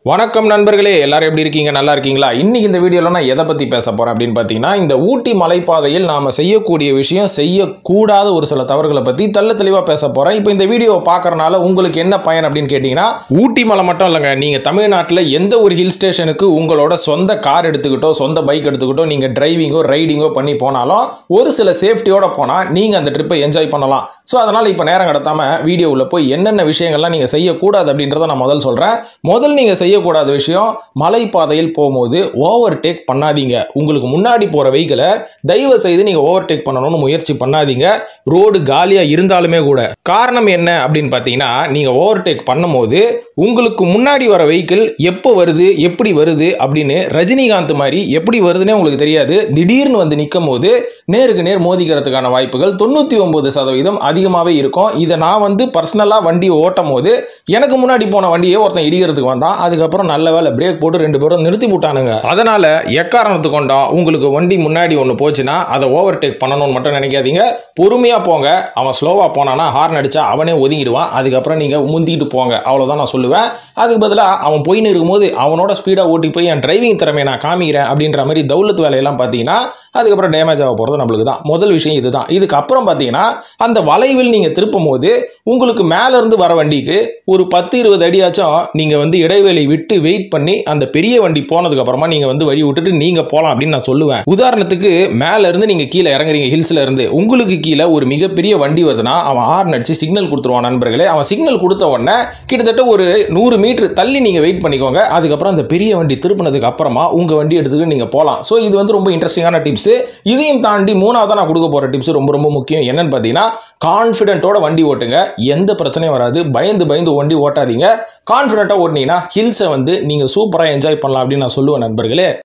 வணக்கம் நண்பர்களே எல்லாரும் எப்படி இருக்கீங்க நல்லா இருக்கீங்களா இன்னைக்கு இந்த வீடியோவில் நான் எதை பற்றி பேச போகிறேன் அப்படின்னு பார்த்தீங்கன்னா இந்த ஊட்டி மலைப்பாதையில் நாம் செய்யக்கூடிய விஷயம் செய்யக்கூடாத ஒரு சில தவறுகளை பற்றி தள்ள தெளிவாக பேச போகிறேன் இப்போ இந்த வீடியோவை பார்க்கறனால உங்களுக்கு என்ன பயன் அப்படின்னு கேட்டிங்கன்னா ஊட்டி மலை மட்டும் இல்லைங்க நீங்கள் தமிழ்நாட்டில் எந்த ஒரு ஹில் ஸ்டேஷனுக்கு உங்களோட சொந்த கார் எடுத்துக்கிட்டோ சொந்த பைக் எடுத்துக்கிட்டோ நீங்கள் டிரைவிங்கோ ரைடிங்கோ பண்ணி போனாலும் ஒரு சில சேஃப்டியோட போனால் நீங்கள் அந்த ட்ரிப்பை என்ஜாய் பண்ணலாம் ஸோ அதனால் இப்போ நேரம் கடத்தாமல் வீடியோவில் போய் என்னென்ன விஷயங்கள்லாம் நீங்கள் செய்யக்கூடாது அப்படின்றத நான் முதல் சொல்கிறேன் முதல் நீங்கள் செய்யக்கூடாத விஷயம் மலைப்பாதையில் போகும்போது ஓவர் டேக் பண்ணாதீங்க உங்களுக்கு முன்னாடி போகிற வெஹிக்கிளை தயவு செய்து நீங்கள் ஓவர் டேக் பண்ணணும்னு முயற்சி பண்ணாதீங்க ரோடு காலியாக இருந்தாலுமே கூட காரணம் என்ன அப்படின்னு பார்த்தீங்கன்னா நீங்கள் ஓவர் டேக் பண்ணும்போது உங்களுக்கு முன்னாடி வர வெஹிக்கிள் எப்போ வருது எப்படி வருது அப்படின்னு ரஜினிகாந்த் மாதிரி எப்படி வருதுன்னே உங்களுக்கு தெரியாது திடீர்னு வந்து நிற்கும் போது நேருக்கு நேர் மோதிக்கிறதுக்கான வாய்ப்புகள் தொண்ணூற்றி ஒம்பது சதவீதம் அதிகமாகவே இருக்கும் இதை நான் வந்து பர்சனலாக வண்டி ஓட்டும் போது எனக்கு முன்னாடி போன வண்டியை ஒருத்தன் இடிக்கிறதுக்கு வந்தான் அதுக்கப்புறம் நல்ல வேலை பிரேக் போட்டு ரெண்டு பேரும் நிறுத்தி விட்டானுங்க அதனால் எக்காரணத்து கொண்டோம் உங்களுக்கு வண்டி முன்னாடி ஒன்று போச்சுன்னா அதை ஓவர் டேக் பண்ணணும்னு மட்டும் நினைக்காதீங்க பொறுமையாக போங்க அவன் ஸ்லோவாக போனானா ஹார்ன் அடிச்சா அவனே ஒதுங்கிடுவான் அதுக்கப்புறம் நீங்கள் முந்திக்கிட்டு போங்க அவ்வளோதான் நான் சொல்லுவேன் அதுக்கு பதிலாக அவன் போயின்னு இருக்கும்போது அவனோட ஸ்பீடாக ஓட்டி போய் என் டிரைவிங் திறமையை நான் காமிக்கிறேன் அப்படின்ற மாதிரி தௌலத் வேலையெல்லாம் பார்த்தீங்கன்னா அதுக்கப்புறம் டேமேஜ் ஆக போகிறது நம்மளுக்கு தான் முதல் விஷயம் இதுதான் இதுக்கு அப்புறம் பார்த்தீங்கன்னா அந்த வளைவில் நீங்கள் திருப்பும் போது உங்களுக்கு மேலேருந்து வர வண்டிக்கு ஒரு பத்து இருபது அடியாச்சும் நீங்கள் வந்து இடைவேளை விட்டு வெயிட் பண்ணி அந்த பெரிய வண்டி போனதுக்கு அப்புறமா நீங்கள் வந்து வழி விட்டுட்டு நீங்கள் போகலாம் அப்படின்னு நான் சொல்லுவேன் உதாரணத்துக்கு மேல இருந்து நீங்கள் கீழே இறங்குறீங்க ஹில்ஸ்ல இருந்து உங்களுக்கு கீழே ஒரு மிகப்பெரிய வண்டி வருதுன்னா அவன் ஹார்ன் அடிச்சு சிக்னல் கொடுத்துருவான் நண்பர்களே அவன் சிக்னல் கொடுத்த உடனே கிட்டத்தட்ட ஒரு நூறு மீட்டர் தள்ளி நீங்கள் வெயிட் பண்ணிக்கோங்க அதுக்கப்புறம் அந்த பெரிய வண்டி திருப்பினதுக்கு அப்புறமா உங்கள் வண்டி எடுத்துக்கிட்டு நீங்கள் போகலாம் ஸோ இது வந்து ரொம்ப இன்ட்ரெஸ்டிங்கான டிப்ஸ் இதையும் தாண்டி மூணாவதாக நான் கொடுக்க போகிற டிப்ஸ் ரொம்ப ரொம்ப முக்கியம் என்னன்னு பார்த்தீங்கன்னா கான்ஃபிடென்ட்டோட வண்டி ஓட்டுங்க எந்த பிரச்சனையும் வராது பயந்து பயந்து வண்டி ஓட்டாதீங்க கான்ஃபிடென்ட்டாக ஓட்டினீங்கன்னா ஹில்ஸை வந்து நீங்கள் சூப்பராக என்ஜாய் பண்ணலாம் அப்படின்னு நான் சொல்லுவேன் நண்பர்களே